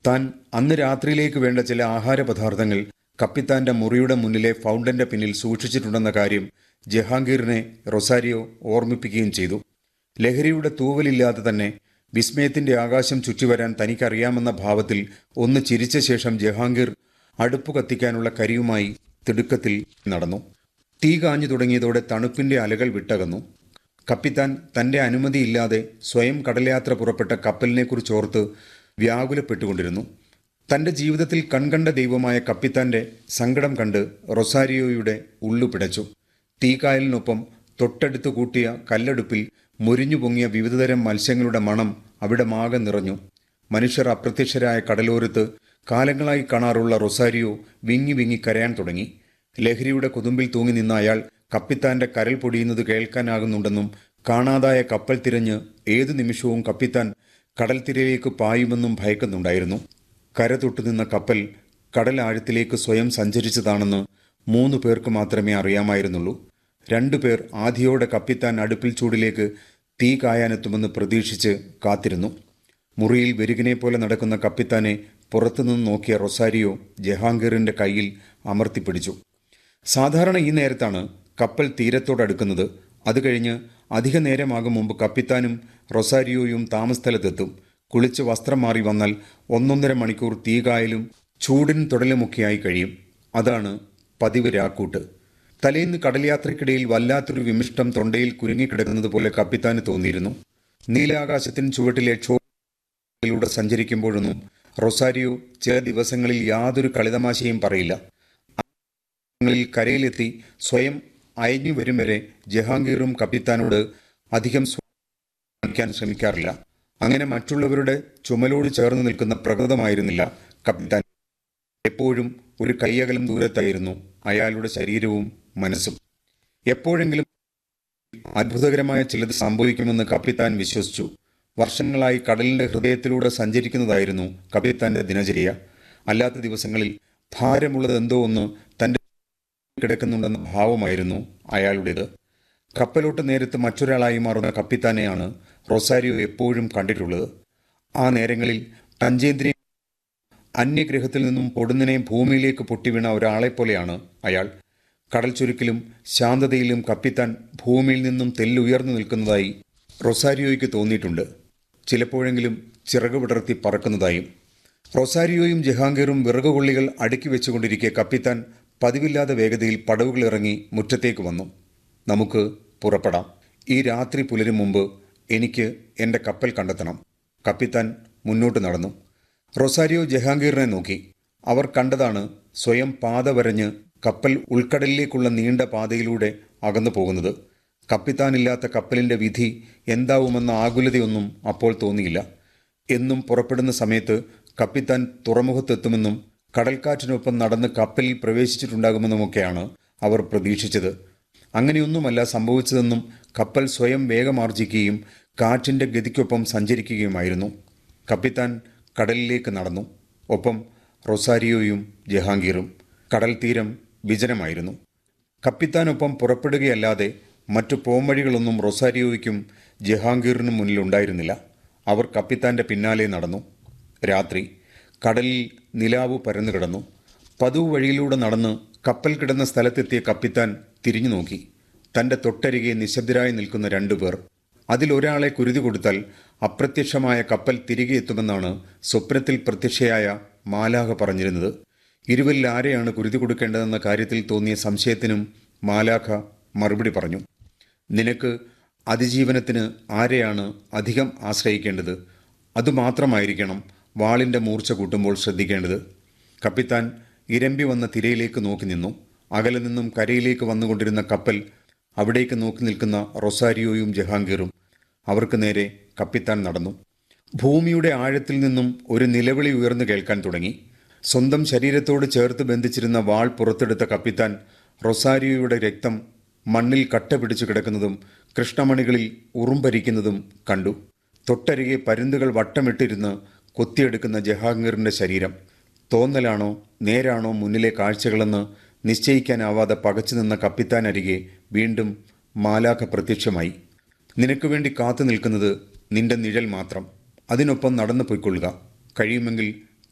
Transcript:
താൻ അന്ന് രാത്രിയിലേക്ക് വേണ്ട ചില ആഹാരപദാർത്ഥങ്ങൾ കപ്പിത്താന്റെ മുറിയുടെ മുന്നിലെ ഫൗണ്ടന്റെ പിന്നിൽ സൂക്ഷിച്ചിട്ടുണ്ടെന്ന കാര്യം ജഹാംഗീറിനെ റൊസാരിയോ ഓർമ്മിപ്പിക്കുകയും ചെയ്തു ലഹരിയുടെ തൂവലില്ലാതെ തന്നെ വിസ്മയത്തിന്റെ ആകാശം ചുറ്റിവരാൻ തനിക്കറിയാമെന്ന ഭാവത്തിൽ ഒന്ന് ചിരിച്ച ശേഷം ജഹാംഗീർ അടുപ്പ് കത്തിക്കാനുള്ള കരിയുമായി തിടുക്കത്തിൽ നടന്നു തീ കാഞ്ഞു തുടങ്ങിയതോടെ തണുപ്പിന്റെ അലകൾ വിട്ടകന്നു കപ്പിത്താൻ തന്റെ അനുമതിയില്ലാതെ സ്വയം കടൽയാത്ര പുറപ്പെട്ട കപ്പലിനെക്കുറിച്ചോർത്ത് വ്യാകുലപ്പെട്ടുകൊണ്ടിരുന്നു തന്റെ ജീവിതത്തിൽ കൺകണ്ട ദൈവമായ കപ്പിത്താന്റെ സങ്കടം കണ്ട് റൊസാരിയോയുടെ ഉള്ളു പിടച്ചു തീക്കായലിനൊപ്പം തൊട്ടടുത്ത് കൂട്ടിയ കല്ലടുപ്പിൽ മുരിഞ്ഞു പൊങ്ങിയ വിവിധതരം മത്സ്യങ്ങളുടെ മണം അവിടെ മാകെ നിറഞ്ഞു മനുഷ്യർ അപ്രത്യക്ഷരായ കടലോരത്ത് കാലങ്ങളായി കാണാറുള്ള റൊസാരിയോ വിങ്ങി വിങ്ങി കരയാൻ തുടങ്ങി ലഹരിയുടെ കുതുമ്പിൽ തൂങ്ങി നിന്ന അയാൾ കപ്പിത്താന്റെ കരൽ പൊടിയുന്നത് കേൾക്കാനാകുന്നുണ്ടെന്നും കാണാതായ കപ്പൽ തിരഞ്ഞ് ഏതു നിമിഷവും കപ്പിത്താൻ കടൽ തിരയിലേക്ക് പായുമെന്നും ഭയക്കുന്നുണ്ടായിരുന്നു കര തൊട്ടു നിന്ന കപ്പൽ കടൽ ആഴത്തിലേക്ക് സ്വയം സഞ്ചരിച്ചതാണെന്ന് മൂന്ന് പേർക്ക് മാത്രമേ അറിയാമായിരുന്നുള്ളൂ രണ്ടുപേർ ആദിയോടെ കപ്പിത്താൻ അടുപ്പിൽ ചൂടിലേക്ക് തീ കായാനെത്തുമെന്ന് പ്രതീക്ഷിച്ച് കാത്തിരുന്നു മുറിയിൽ വെരുകിനെ പോലെ നടക്കുന്ന കപ്പിത്താനെ പുറത്തുനിന്ന് നോക്കിയ റൊസാരിയോ ജഹാംഗീറിന്റെ കയ്യിൽ അമർത്തിപ്പിടിച്ചു സാധാരണ ഈ നേരത്താണ് കപ്പൽ തീരത്തോടടുക്കുന്നത് അത് കഴിഞ്ഞ് അധിക നേരമാകും മുമ്പ് കപ്പിത്താനും റൊസാരിയോയും താമസസ്ഥലത്തെത്തും കുളിച്ച് വസ്ത്രം മാറി വന്നാൽ ഒന്നൊന്നര മണിക്കൂർ തീകായലും ചൂടിന് തുടലുമൊക്കെയായി കഴിയും അതാണ് പതിവ് രാക്കൂട്ട് തലേന്ന് കടൽയാത്രയ്ക്കിടയിൽ വല്ലാത്തൊരു വിമിഷ്ടം തൊണ്ടയിൽ കുരുങ്ങിക്കിടക്കുന്നത് പോലെ കപ്പിത്താന് തോന്നിയിരുന്നു നീലാകാശത്തിന് ചുവട്ടിലെ ക്ഷോഭയിലൂടെ സഞ്ചരിക്കുമ്പോഴൊന്നും റൊസാരിയോ ചില ദിവസങ്ങളിൽ യാതൊരു കളിതമാശയും പറയില്ല ങ്ങളിൽ കരയിലെത്തി സ്വയം അയഞ്ഞു വരും വരെ ജഹാംഗീറും കപ്പിത്താനോട് അധികം കാണിക്കാൻ ശ്രമിക്കാറില്ല അങ്ങനെ മറ്റുള്ളവരുടെ ചുമലോട് ചേർന്ന് നിൽക്കുന്ന പ്രകൃതമായിരുന്നില്ല കപ്പിത്താൻ എപ്പോഴും ഒരു കൈയകലം ദൂരത്തായിരുന്നു അയാളുടെ ശരീരവും മനസ്സും എപ്പോഴെങ്കിലും അത്ഭുതകരമായ ചിലത് സംഭവിക്കുമെന്ന് കപ്പിത്താൻ വിശ്വസിച്ചു വർഷങ്ങളായി കടലിന്റെ ഹൃദയത്തിലൂടെ സഞ്ചരിക്കുന്നതായിരുന്നു കപ്പിത്താന്റെ ദിനചര്യ അല്ലാത്ത ദിവസങ്ങളിൽ ഭാരമുള്ളത് എന്തോ ഒന്ന് തന്റെ കിടക്കുന്നുണ്ടെന്ന ഭാവമായിരുന്നു അയാളുടേത് കപ്പലോട്ട് നേരത്ത് മറ്റൊരാളായി മാറുന്ന കപ്പിത്താനെയാണ് റൊസാരിയോ എപ്പോഴും കണ്ടിട്ടുള്ളത് ആ നേരങ്ങളിൽ പഞ്ചേന്ദ്രിയ അന്യഗ്രഹത്തിൽ നിന്നും പൊടുന്നനെ ഭൂമിയിലേക്ക് പൊട്ടിവീണ ഒരാളെപ്പോലെയാണ് അയാൾ കടൽ ചുരുക്കിലും ശാന്തതയിലും കപ്പിത്താൻ ഭൂമിയിൽ നിന്നും തെല്ലുയർന്നു നിൽക്കുന്നതായി റൊസാരിയോയ്ക്ക് തോന്നിയിട്ടുണ്ട് ചിലപ്പോഴെങ്കിലും ചിറക് വിടർത്തി പറക്കുന്നതായും റൊസാരിയോയും ജഹാംഗീറും വിറകുകൊള്ളികൾ അടുക്കി വെച്ചുകൊണ്ടിരിക്കെ കപ്പിത്താൻ പതിവില്ലാത്ത വേഗതയിൽ പടവുകൾ ഇറങ്ങി മുറ്റത്തേക്ക് വന്നു നമുക്ക് പുറപ്പെടാം ഈ രാത്രി പുലരും മുമ്പ് എനിക്ക് എൻ്റെ കപ്പൽ കണ്ടെത്തണം കപ്പിത്താൻ മുന്നോട്ട് നടന്നു റൊസാരിയോ ജഹാംഗീറിനെ നോക്കി അവർ കണ്ടതാണ് സ്വയം പാത വരഞ്ഞ് കപ്പൽ ഉൾക്കടലിലേക്കുള്ള നീണ്ട പാതയിലൂടെ അകന്നു പോകുന്നത് കപ്പിത്താനില്ലാത്ത കപ്പലിൻ്റെ വിധി എന്താവുമെന്ന ആകുലതയൊന്നും അപ്പോൾ തോന്നിയില്ല എന്നും പുറപ്പെടുന്ന സമയത്ത് കപ്പിത്താൻ തുറമുഖത്തെത്തുമെന്നും കടൽക്കാറ്റിനൊപ്പം നടന്ന് കപ്പലിൽ പ്രവേശിച്ചിട്ടുണ്ടാകുമെന്നുമൊക്കെയാണ് അവർ പ്രതീക്ഷിച്ചത് അങ്ങനെയൊന്നുമല്ല സംഭവിച്ചതെന്നും കപ്പൽ സ്വയം വേഗമാർജിക്കുകയും കാറ്റിൻ്റെ ഗതിക്കൊപ്പം സഞ്ചരിക്കുകയുമായിരുന്നു കപ്പിത്താൻ കടലിലേക്ക് നടന്നു ഒപ്പം റൊസാരിയോയും ജഹാംഗീറും കടൽ തീരം വിജനമായിരുന്നു കപ്പിത്താനൊപ്പം പുറപ്പെടുകയല്ലാതെ മറ്റു പോംവഴികളൊന്നും റൊസാരിയോയ്ക്കും ജഹാംഗീറിനും മുന്നിലുണ്ടായിരുന്നില്ല അവർ കപ്പിത്താന്റെ പിന്നാലെ നടന്നു രാത്രി കടലിൽ നിലാവ് പരന്നു കിടന്നു പതിവ് വഴിയിലൂടെ നടന്ന് കപ്പൽ കിടന്ന സ്ഥലത്തെത്തിയ കപ്പിത്താൻ തിരിഞ്ഞു നോക്കി തന്റെ തൊട്ടരികെ നിശബ്ദരായി നിൽക്കുന്ന രണ്ടുപേർ അതിലൊരാളെ കുരുതി കൊടുത്താൽ അപ്രത്യക്ഷമായ കപ്പൽ തിരികെ എത്തുമെന്നാണ് സ്വപ്നത്തിൽ പ്രത്യക്ഷയായ മാലാഹ പറഞ്ഞിരുന്നത് ഇരുവരിൽ ആരെയാണ് കുരുതി കൊടുക്കേണ്ടതെന്ന കാര്യത്തിൽ തോന്നിയ സംശയത്തിനും മാലാഖ മറുപടി പറഞ്ഞു നിനക്ക് അതിജീവനത്തിന് ആരെയാണ് അധികം ആശ്രയിക്കേണ്ടത് അതുമാത്രമായിരിക്കണം വാളിൻ്റെ മൂർച്ച കൂട്ടുമ്പോൾ ശ്രദ്ധിക്കേണ്ടത് കപ്പിത്താൻ ഇരമ്പി വന്ന തിരയിലേക്ക് നോക്കി നിന്നു അകലെ നിന്നും കരയിലേക്ക് വന്നുകൊണ്ടിരുന്ന കപ്പൽ അവിടേക്ക് നോക്കി നിൽക്കുന്ന റൊസാരിയോയും ജഹാംഗീറും അവർക്ക് നേരെ കപ്പിത്താൻ നടന്നു ഭൂമിയുടെ ആഴത്തിൽ നിന്നും ഒരു നിലവിളി ഉയർന്നു കേൾക്കാൻ തുടങ്ങി സ്വന്തം ശരീരത്തോട് ചേർത്ത് ബന്ധിച്ചിരുന്ന വാൾ പുറത്തെടുത്ത കപ്പിത്താൻ റൊസാരിയോയുടെ രക്തം മണ്ണിൽ കട്ട പിടിച്ചു കിടക്കുന്നതും കൃഷ്ണമണികളിൽ ഉറുമ്പരിക്കുന്നതും കണ്ടു തൊട്ടരികെ പരുന്തുകൾ വട്ടമിട്ടിരുന്ന് കൊത്തിയെടുക്കുന്ന ജഹാംഗീറിന്റെ ശരീരം തോന്നലാണോ നേരാണോ മുന്നിലെ കാഴ്ചകളെന്ന് നിശ്ചയിക്കാനാവാതെ പകച്ചു നിന്ന കപ്പിത്താൻ അരികെ വീണ്ടും മാലാഖ പ്രത്യക്ഷമായി നിനക്ക് വേണ്ടി കാത്തു നിൽക്കുന്നത് നിന്റെ നിഴൽ മാത്രം അതിനൊപ്പം നടന്നു പോയിക്കൊള്ളുക കഴിയുമെങ്കിൽ